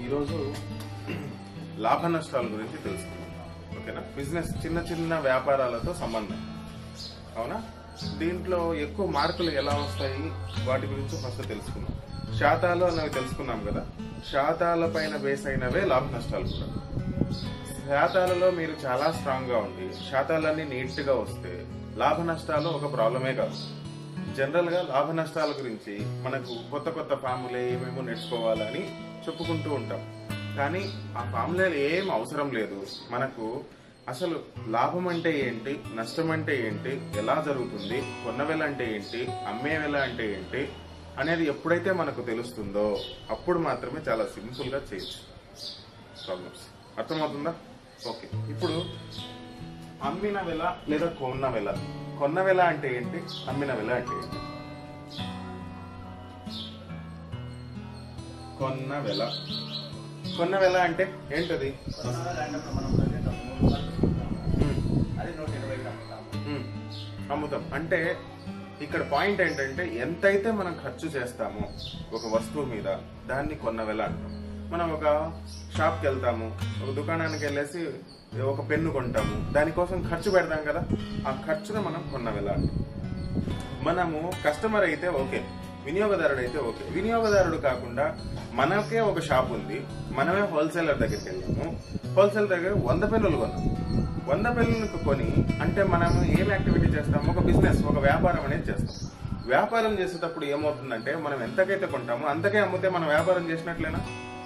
ఈరోజు లాభ నష్టాల గురించి తెలుసుకుందాం ఓకేనా బిజినెస్ చిన్న చిన్న వ్యాపారాలతో సంబంధం అవునా దీంట్లో ఎక్కువ మార్కులు ఎలా వస్తాయి వాటి గురించి ఫస్ట్ తెలుసుకుందాం శాతాలు అన్నవి తెలుసుకున్నాం కదా శాతాల పైన బేస్ అయినవే లాభ నష్టాలు కూడా శాతాలలో మీరు చాలా స్ట్రాంగ్ గా ఉండి శాతాలన్నీ నీట్ గా వస్తే లాభ నష్టాలు ఒక ప్రాబ్లమే కాదు జనరల్ గా లాభ నష్టాల గురించి మనకు కొత్త కొత్త ఫార్ములే ఏమేమో నేర్చుకోవాలని చెప్పుకుంటూ ఉంటాం కానీ ఆ ఫార్ములాలు ఏం అవసరం లేదు మనకు అసలు లాభం అంటే ఏంటి నష్టం అంటే ఏంటి ఎలా జరుగుతుంది కొన్న వెల అంటే ఏంటి అమ్మే వెల అంటే ఏంటి అనేది ఎప్పుడైతే మనకు తెలుస్తుందో అప్పుడు మాత్రమే చాలా సింపుల్ గా చేయొచ్చు ప్రాబ్లమ్స్ అర్థమవుతుందా ఓకే ఇప్పుడు అమ్మిన వెల లేదా కొన్న వెల కొన్న వెల అంటే ఏంటి అమ్మిన వెల అంటే ఏంటి కొన్న వెల కొన్న వెల అంటే ఏంటది ఉమ్, అది నూట ఇరవై అమ్ముతాము ఉమ్, అమ్ముతాం అంటే ఇక్కడ పాయింట్ ఏంటంటే ఎంతైతే మనం ఖర్చు చేస్తామో ఒక వస్తువు మీద దాన్ని కొన్న వెల అంటాం మనం ఒక షాప్కి వెళ్తాము ఒక దుకాణానికి వెళ్ళేసి ఒక పెన్ను కొంటాము దానికోసం ఖర్చు పెడతాం కదా ఆ ఖర్చును మనం కొన్న వెల అంటాం మనము కస్టమర్ అయితే ఓకే వినియోగదారుడు అయితే ఓకే వినియోగదారుడు కాకుండా మనకే ఒక షాప్ ఉంది మనమే హోల్సేలర్ దగ్గరికి వెళ్ళాము హోల్సేల్ దగ్గర వంద పెన్నులు కొన్నాము వంద పెన్నులకు కొని అంటే మనం ఏం యాక్టివిటీ చేస్తాము ఒక బిజినెస్ ఒక వ్యాపారం అనేది చేస్తాం వ్యాపారం చేసేటప్పుడు ఏమవుతుందంటే మనం ఎంతకైతే కొంటామో అంతకే అమ్మితే మనం వ్యాపారం చేసినట్లేనా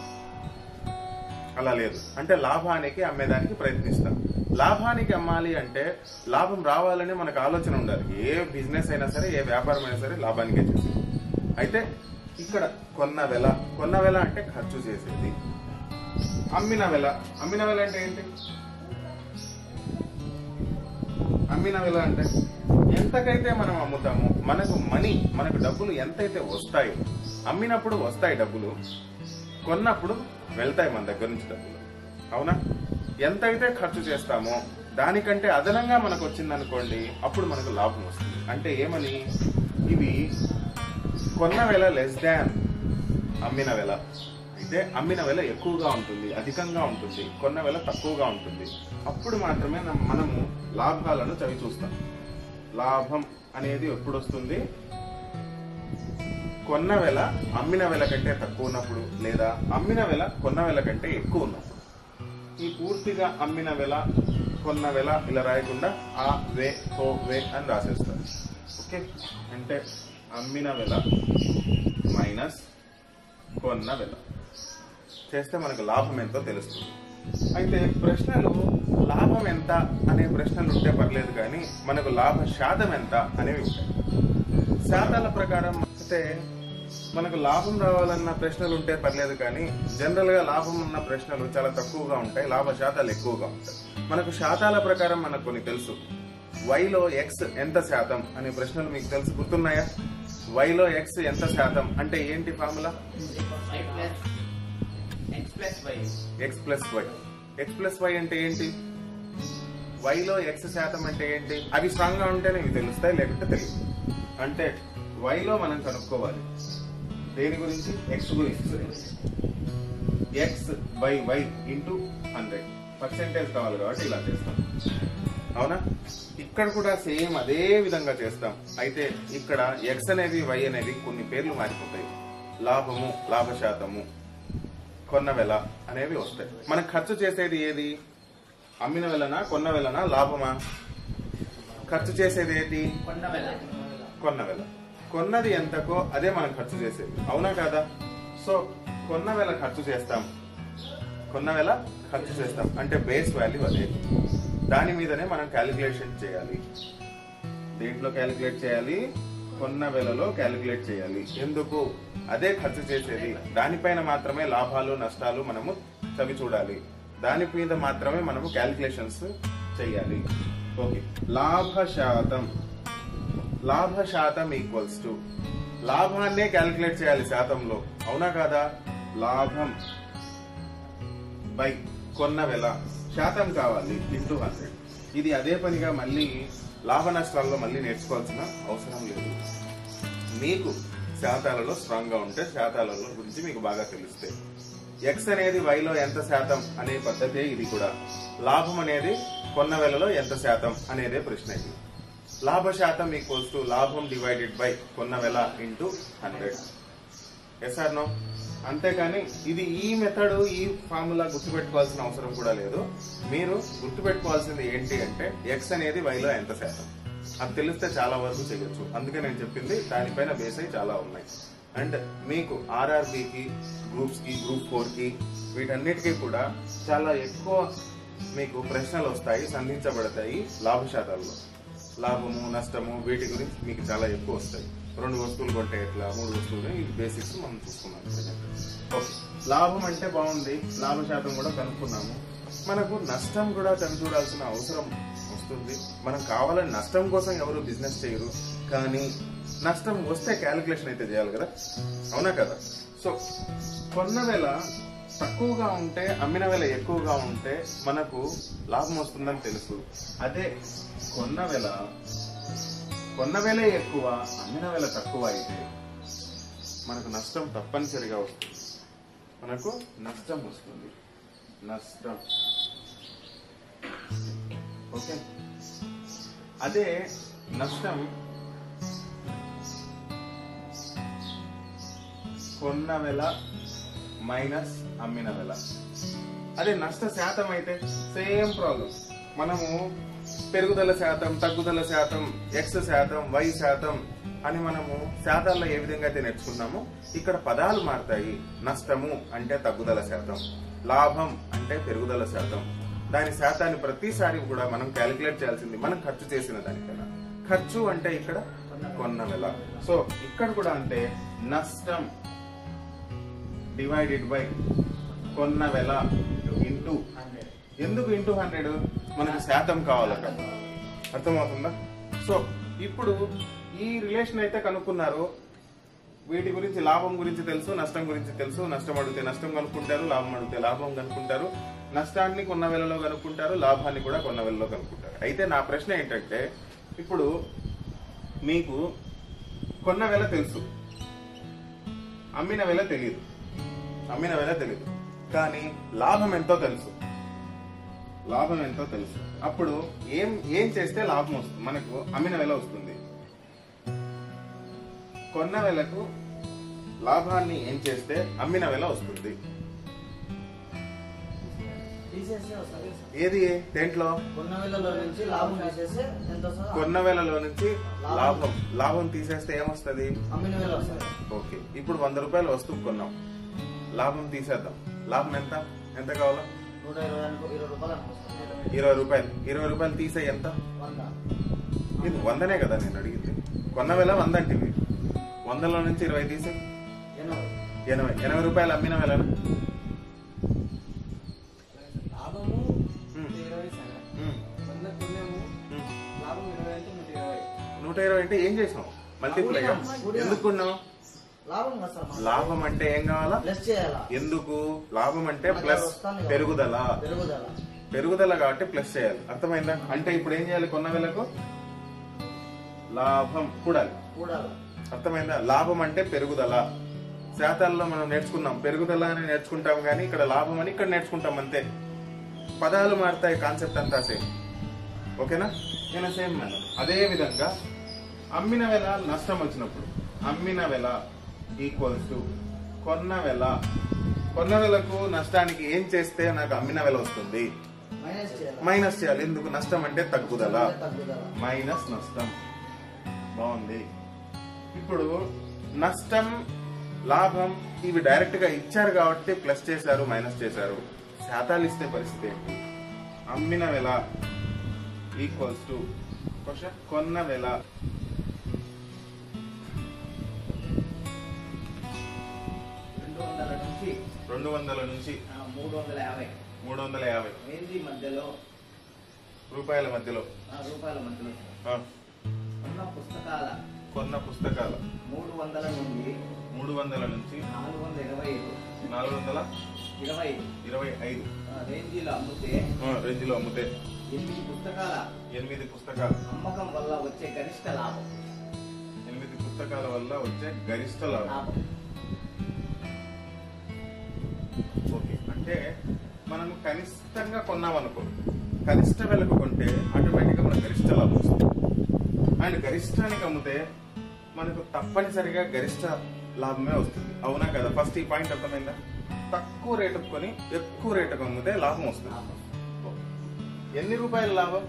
అలా లేదు అంటే లాభానికి అమ్మేదానికి ప్రయత్నిస్తాం లాభానికి అమ్మాలి అంటే లాభం రావాలని మనకు ఆలోచన ఉండాలి ఏ బిజినెస్ అయినా సరే ఏ వ్యాపారం అయినా సరే లాభానికే చేసేది అయితే ఇక్కడ కొన్న వెల కొన్న వెల అంటే ఖర్చు చేసేది అమ్మిన వెల అమ్మిన వెల అంటే ఏంటి అమ్మిన వెల అంటే ఎంతకైతే మనం అమ్ముతామో మనకు మనీ మనకు డబ్బులు ఎంతైతే వస్తాయో అమ్మినప్పుడు వస్తాయి డబ్బులు కొన్నప్పుడు వెళ్తాయి మన దగ్గర నుంచి డబ్బులు అవునా ఎంతైతే ఖర్చు చేస్తామో దానికంటే అదనంగా మనకు వచ్చిందనుకోండి అప్పుడు మనకు లాభం వస్తుంది అంటే ఏమని ఇవి కొన్న వెల లెస్ దాన్ అమ్మిన వెల అయితే అమ్మిన వెల ఎక్కువగా ఉంటుంది అధికంగా ఉంటుంది కొన్న వెల తక్కువగా ఉంటుంది అప్పుడు మాత్రమే మనం- మనము లాభాలను చవి చూస్తాం లాభం అనేది ఎప్పుడు వస్తుంది కొన్న వెల అమ్మిన వెల కంటే తక్కువ ఉన్నప్పుడు లేదా అమ్మిన వెల కొన్న వెల కంటే ఎక్కువ ఉన్నప్పుడు ఈ పూర్తిగా అమ్మిన వెల కొన్న వెల ఇలా రాయకుండా ఆ వే హో వే అని రాసేస్తారు ఓకే అంటే అమ్మిన వెల మైనస్ కొన్న వెల చేస్తే మనకు లాభం ఎంతో తెలుస్తుంది అయితే ప్రశ్నలు లాభం ఎంత అనే ప్రశ్నలు ఉంటే పర్లేదు కానీ మనకు లాభ శాతం ఎంత అనేవి ఉంటాయి శాతాల ప్రకారం అయితే మనకు లాభం రావాలన్న ప్రశ్నలు ఉంటే పర్లేదు కానీ జనరల్ గా లాభం ఉన్న ప్రశ్నలు చాలా తక్కువగా ఉంటాయి లాభ శాతాలు ఎక్కువగా ఉంటాయి మనకు శాతాల ప్రకారం మనకు కొన్ని తెలుసు వైలో ఎక్స్ ఎంత శాతం అనే ప్రశ్నలు మీకు తెలుసు గుర్తున్నాయా వైలో ఎక్స్ ఎంత శాతం అంటే ఏంటి formula I plus X plus Y X plus Y X plus Y అంటే ఏంటి వైలో ఎక్స్ శాతం అంటే ఏంటి అవి స్ట్రాంగ్ గా ఉంటేనే ఇవి తెలుస్తాయి లేకుంటే తెలియదు అంటే వైలో మనం కనుక్కోవాలి దేని గురించి ఎక్స్ గురించి X by Y into hundred percentage కావాలి కాబట్టి ఇలా చేస్తాం అవునా ఇక్కడ కూడా సేమ్ అదే విధంగా చేస్తాం అయితే ఇక్కడ ఎక్స్ అనేది వై అనేది కొన్ని పేర్లు మారిపోతాయి లాభము లాభ శాతము కొన్న వెల అనేవి వస్తాయి మనం ఖర్చు చేసేది ఏది అమ్మిన వెలనా కొన్న వెలనా లాభమా ఖర్చు చేసేది ఏది కొండ వెల కొన్న వెల కొన్నది ఎంతకో అదే మనం ఖర్చు చేసేది అవునా కాదా సో కొన్న వెల ఖర్చు చేస్తాం కొన్న వెల ఖర్చు చేస్తాం అంటే బేస్ వాల్యూ అదే దాని మీదనే మనం క్యాలిక్యులేషన్ చేయాలి దేంట్లో క్యాలిక్యులేట్ చేయాలి కొన్న వెలలో క్యాలిక్యులేట్ చేయాలి ఎందుకు అదే ఖర్చు చేసేది దానిపైన మాత్రమే లాభాలు నష్టాలు మనము చవి చూడాలి దాని మీద మాత్రమే మనము క్యాలిక్యులేషన్స్ చేయాలి ఓకే లాభ శాతం లాభ శాతం ఈక్వల్స్ టు లాభాన్నే క్యాలిక్యులేట్ చేయాలి శాతంలో అవునా కాదా లాభం బై కొన్న వెల శాతం కావాలి ఇంటూ హండ్రెడ్ ఇది అదే పనిగా మళ్ళీ లాభ నష్టాల్లో మళ్ళీ నేర్చుకోవాల్సిన అవసరం లేదు మీకు శాతాలలో స్ట్రాంగ్ గా ఉంటే శాతాలలో గురించి మీకు బాగా తెలిస్తే ఎక్స్ అనేది వైలో ఎంత శాతం అనే పద్ధతే ఇది కూడా లాభం అనేది కొన్న వెలలో ఎంత శాతం అనేదే ప్రశ్న ఇది లాభ శాతం ఈక్వల్స్ టు లాభం డివైడెడ్ బై కొన్న వెల into hundred yes or no అంతేకాని ఇది ఈ మెథడ్ ఈ ఫార్ములా గుర్తుపెట్టుకోవాల్సిన అవసరం కూడా లేదు మీరు గుర్తుపెట్టుకోవాల్సింది ఏంటి అంటే ఎక్స్ అనేది వైలో ఎంత శాతం అది తెలిస్తే చాలా వరకు చేయొచ్చు అందుకే నేను చెప్పింది దానిపైన బేస్ అయి చాలా ఉన్నాయి అండ్ మీకు ఆర్ఆర్బికి గ్రూప్స్ కి గ్రూప్ ఫోర్ కి వీటన్నిటికీ కూడా చాలా ఎక్కువ మీకు ప్రశ్నలు వస్తాయి సంధించబడతాయి లాభ శాతాల్లో లాభము నష్టము వీటి గురించి మీకు చాలా ఎక్కువ వస్తాయి రెండు వస్తువులు కొంటే ఎట్లా మూడు వస్తువులు ఈ బేసిక్స్ మనం చూసుకున్నాం ఓకే లాభం అంటే బాగుంది లాభ శాతం కూడా కనుక్కున్నాము మనకు నష్టం కూడా కను చూడాల్సిన అవసరం వస్తుంది మనం కావాలని నష్టం కోసం ఎవరు బిజినెస్ చేయరు కానీ నష్టం వస్తే క్యాలిక్యులేషన్ అయితే చేయాలి కదా అవునా కదా సో కొన్న వేళ తక్కువగా ఉంటే అమ్మిన వేళ ఎక్కువగా ఉంటే మనకు లాభం వస్తుందని తెలుసు అదే కొన్న వేళ కొన్న వేలే ఎక్కువ అమ్మిన వేళ తక్కువ అయితే మనకు నష్టం తప్పనిసరిగా వస్తుంది మనకు నష్టం వస్తుంది నష్టం ఓకే అదే నష్టం కొన్న వెల మైనస్ అమ్మిన వెల అదే నష్ట శాతం అయితే సేమ్ ప్రాబ్లం మనము పెరుగుదల శాతం తగ్గుదల శాతం ఎక్స్ శాతం వై శాతం అని మనము శాతాల్లో ఏ విధంగా అయితే నేర్చుకున్నామో ఇక్కడ పదాలు మారుతాయి నష్టము అంటే తగ్గుదల శాతం లాభం అంటే పెరుగుదల శాతం దాని శాతాన్ని ప్రతిసారి కూడా మనం క్యాలిక్యులేట్ చేయాల్సింది మనం ఖర్చు చేసిన దానికన్నా ఖర్చు అంటే ఇక్కడ కొన్న వెల సో ఇక్కడ కూడా అంటే నష్టం డివైడెడ్ బై కొన్న వెల ఇంటూ హండ్రెడ్ ఎందుకు ఇంటూ హండ్రెడ్ మనకు శాతం కావాలట అర్థమవుతుందా సో ఇప్పుడు ఈ రిలేషన్ అయితే కనుక్కున్నారు వీటి గురించి లాభం గురించి తెలుసు నష్టం గురించి తెలుసు నష్టం అడిగితే నష్టం కనుక్కుంటారు లాభం అడిగితే లాభం కనుక్కుంటారు నష్టాన్ని కొన్న వేలలో కనుక్కుంటారు లాభాన్ని కూడా కొన్న వేలలో కనుక్కుంటారు అయితే నా ప్రశ్న ఏంటంటే ఇప్పుడు మీకు కొన్న వేల తెలుసు అమ్మిన వేల తెలియదు అమ్మిన వేల తెలియదు కానీ లాభం ఎంతో తెలుసు లాభం ఎంతో తెలుసు అప్పుడు ఏం ఏం చేస్తే లాభం వస్తుంది మనకు అమ్మిన వెల వస్తుంది కొన్న వెలకు లాభాన్ని ఏం చేస్తే అమ్మిన వెల వస్తుంది తీసేస్తే వస్తుంది ఏది దేంట్లో కొన్న వేలలో నుంచి లాభం తీసేస్తే ఎంత వస్తుందో కొన్న వెలలో నుంచి లాభం లాభం తీసేస్తే ఏమొస్తుంది అమ్మిన వేల వస్తుంది ఓకే ఇప్పుడు వంద రూపాయలు వస్తువు కొన్నాం లాభం తీసేద్దాం లాభం ఎంత ఎంత కావాలా నూట ఇరవై అనుకో ఇరవై రూపాయలు అనుకొస్తుంది ఇరవై రూపాయలు ఇరవై రూపాయలు తీసే ఎంత వంద ఇది వందనే కదా నేను అడిగింది కొన్న వేల వంద అంటే ఇవి. వందలో నుంచి ఇరవై తీసే ఎనభై ఎనభై ఎనభై రూపాయలు అమ్మిన వేల లాభము మ్మ్. నూట ఇరవై సరే వంద కొన్నాము లాభం ఇరవై అంటే నూట ఇరవై నూట ఇరవై అంటే ఏం చేసాం మల్టిప్లై కూడినాం. ఎందుకు కొన్నాం లాభం వస్తుంది లాభం అంటే ఏం కావాలా ప్లస్ చేయాలా ఎందుకు లాభం అంటే ప్లస్ వస్తాను కదా. పెరుగుదల పెరుగుదల పెరుగుదల కాబట్టి ప్లస్ చేయాలి అర్థమైందా అంటే ఇప్పుడు ఏం చేయాలి కొన్న వేలకు లాభం కూడాలి కూడాలి అర్థమైందా లాభం అంటే పెరుగుదల శాతాల్లో మనం నేర్చుకున్నాం పెరుగుదల అని నేర్చుకుంటాం కానీ ఇక్కడ లాభం అని ఇక్కడ నేర్చుకుంటాం అంతే పదాలు మారుతాయి కాన్సెప్ట్ అంతా సేమ్ ఓకేనా నేను సేమ్ మేడం అదే విధంగా అమ్మిన వెల నష్టం వచ్చినప్పుడు అమ్మిన వెల ఈక్వల్స్ టు కొన్న వెల కొన్న వెలకు నష్టానికి ఏం చేస్తే నాకు అమ్మిన వెల వస్తుంది మైనస్ చేయాలి మైనస్ చేయాలి ఎందుకు నష్టం అంటే తగ్గుదల తగ్గుదల మైనస్ నష్టం బాగుంది ఇప్పుడు నష్టం లాభం ఇవి డైరెక్ట్ గా ఇచ్చారు కాబట్టి ప్లస్ చేశారు మైనస్ చేశారు శాతాలు ఇస్తే పరిస్థితి ఏంటి అమ్మిన వెల ఈక్వల్స్ టు కొన్న వెల రెండు వందల నుంచి రెండు వందల నుంచి ఆ, మూడు వందల యాభై మూడు వందల యాభై రేంజీ మధ్యలో రూపాయల మధ్యలో ఆ, రూపాయల మధ్యలో ఆ, ఉన్న పుస్తకాల కొన్న పుస్తకాల మూడు వందల నుండి మూడు వందల నుంచి నాలుగు వందల ఇరవై ఐదు నాలుగు వందల ఇరవై ఐదు ఇరవై ఐదు ఆ, రేంజీలో అమ్మితే రేంజ్ లో అమ్ముతే ఎనిమిది పుస్తకాల ఎనిమిది పుస్తకాలు అమ్మకం వల్ల వచ్చే గరిష్ట లాభం ఎనిమిది పుస్తకాల వల్ల వచ్చే గరిష్ట లాభం లాభం అంటే మనం కనిష్టంగా కొన్నామనుకో కనిష్ట వెలకు కొంటే ఆటోమేటిక్గా మనకు గరిష్ట లాభం వస్తుంది అండ్ గరిష్టానికి అమ్మితే మనకు తప్పనిసరిగా గరిష్ట లాభమే వస్తుంది అవునా కదా ఫస్ట్ ఈ పాయింట్ అర్థమైందా తక్కువ రేటుకు కొని ఎక్కువ రేటుకు అమ్మితే లాభం వస్తుంది ఎన్ని రూపాయల లాభం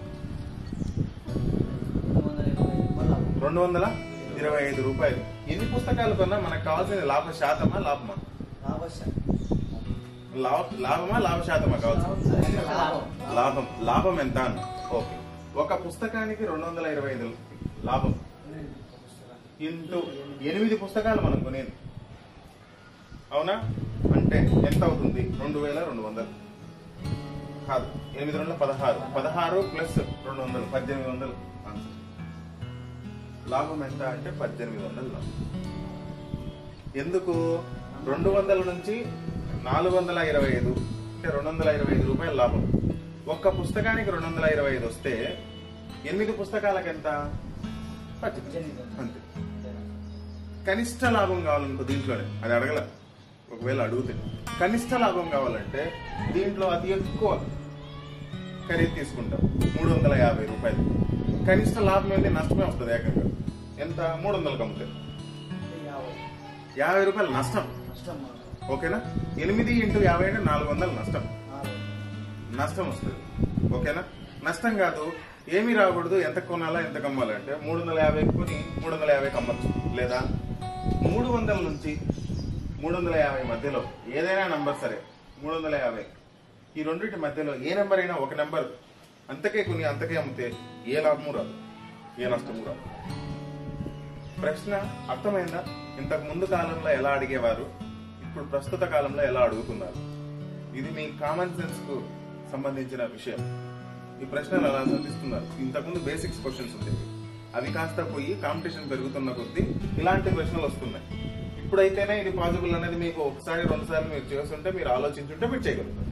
రెండు వందల రెండు వందల ఇరవై రూపాయలు లాభం ఇరవై ఐదు రూపాయలు ఎన్ని పుస్తకాలు కొన్నా మనకు కావాల్సిన లాభ శాతమా లాభమా లాభశాతం. లాభ లాభమా లాభ శాతమా కావాల్సింది లాభం. లాభం లాభం ఎంత అని ఓకే ఒక పుస్తకానికి రెండు వందల ఇరవై ఐదు లాభం ఇంటూ ఎనిమిది పుస్తకాలు మనం కొనేది అవునా అంటే ఎంత అవుతుంది రెండు వేల రెండు వందలు కాదు ఎనిమిది రెండు పదహారు పదహారు ప్లస్ రెండు వందలు పద్దెనిమిది వందలు ఆన్సర్. లాభం ఎంత అంటే పద్దెనిమిది వందలు లాభం ఎందుకు రెండు వందల నుంచి నాలుగు వందల ఇరవై ఐదు అంటే రెండు వందల ఇరవై ఐదు రూపాయల లాభం ఒక్క పుస్తకానికి రెండు వందల ఇరవై ఐదు వస్తే ఎనిమిది పుస్తకాలకు ఎంత పద్దెనిమిది అంతే కనిష్ట లాభం కావాలనుకో దీంట్లోనే అది అడగల ఒకవేళ అడిగితే కనిష్ట లాభం కావాలంటే దీంట్లో అతి ఎక్కువ ఖరీదు తీసుకుంటాం మూడు వందల యాభై రూపాయలు కనిష్ట లాభం ఏంటి నష్టమే వస్తుంది ఏకంగా ఎంత మూడు వందలకు అమ్ముతారు యాభై. యాభై రూపాయలు నష్టం నష్టం మాకు. ఓకేనా ఎనిమిది ఇంటూ యాభై అంటే నాలుగు వందలు నష్టం నాలుగు. నష్టం వస్తుంది ఓకేనా నష్టం కాదు ఏమీ రాకూడదు ఎంత కొనాలా ఎంత కమ్మాలంటే మూడు వందల యాభై కొని మూడు వందల యాభై కమ్మచ్చు లేదా మూడు వందల నుంచి మూడు వందల యాభై మధ్యలో ఏదైనా నంబర్ సరే మూడు వందల యాభై ఈ రెండింటి మధ్యలో ఏ నెంబర్ అయినా ఒక నెంబర్ అంతకే కొని అంతకే అమ్మితే ఏ లాభము రాదు ఏ నష్టము రాదు ప్రశ్న అర్థమైందా ఇంతకు ముందు కాలంలో ఎలా అడిగేవారు ఇప్పుడు ప్రస్తుత కాలంలో ఎలా అడుగుతున్నారు ఇది మీ కామన్ సెన్స్ కు సంబంధించిన విషయం ఈ ప్రశ్నలు అలా సంధిస్తున్నారు ఇంతకుముందు బేసిక్స్ క్వశ్చన్స్ ఉండేవి అవి కాస్త పోయి కాంపిటీషన్ పెరుగుతున్న కొద్దీ ఇలాంటి ప్రశ్నలు వస్తున్నాయి ఇప్పుడైతేనే ఇది పాసిబుల్ అనేది మీకు ఒకసారి రెండు సార్లు మీరు చేస్తుంటే మీరు ఆలోచించుంటే మీరు చేయగలుగుతారు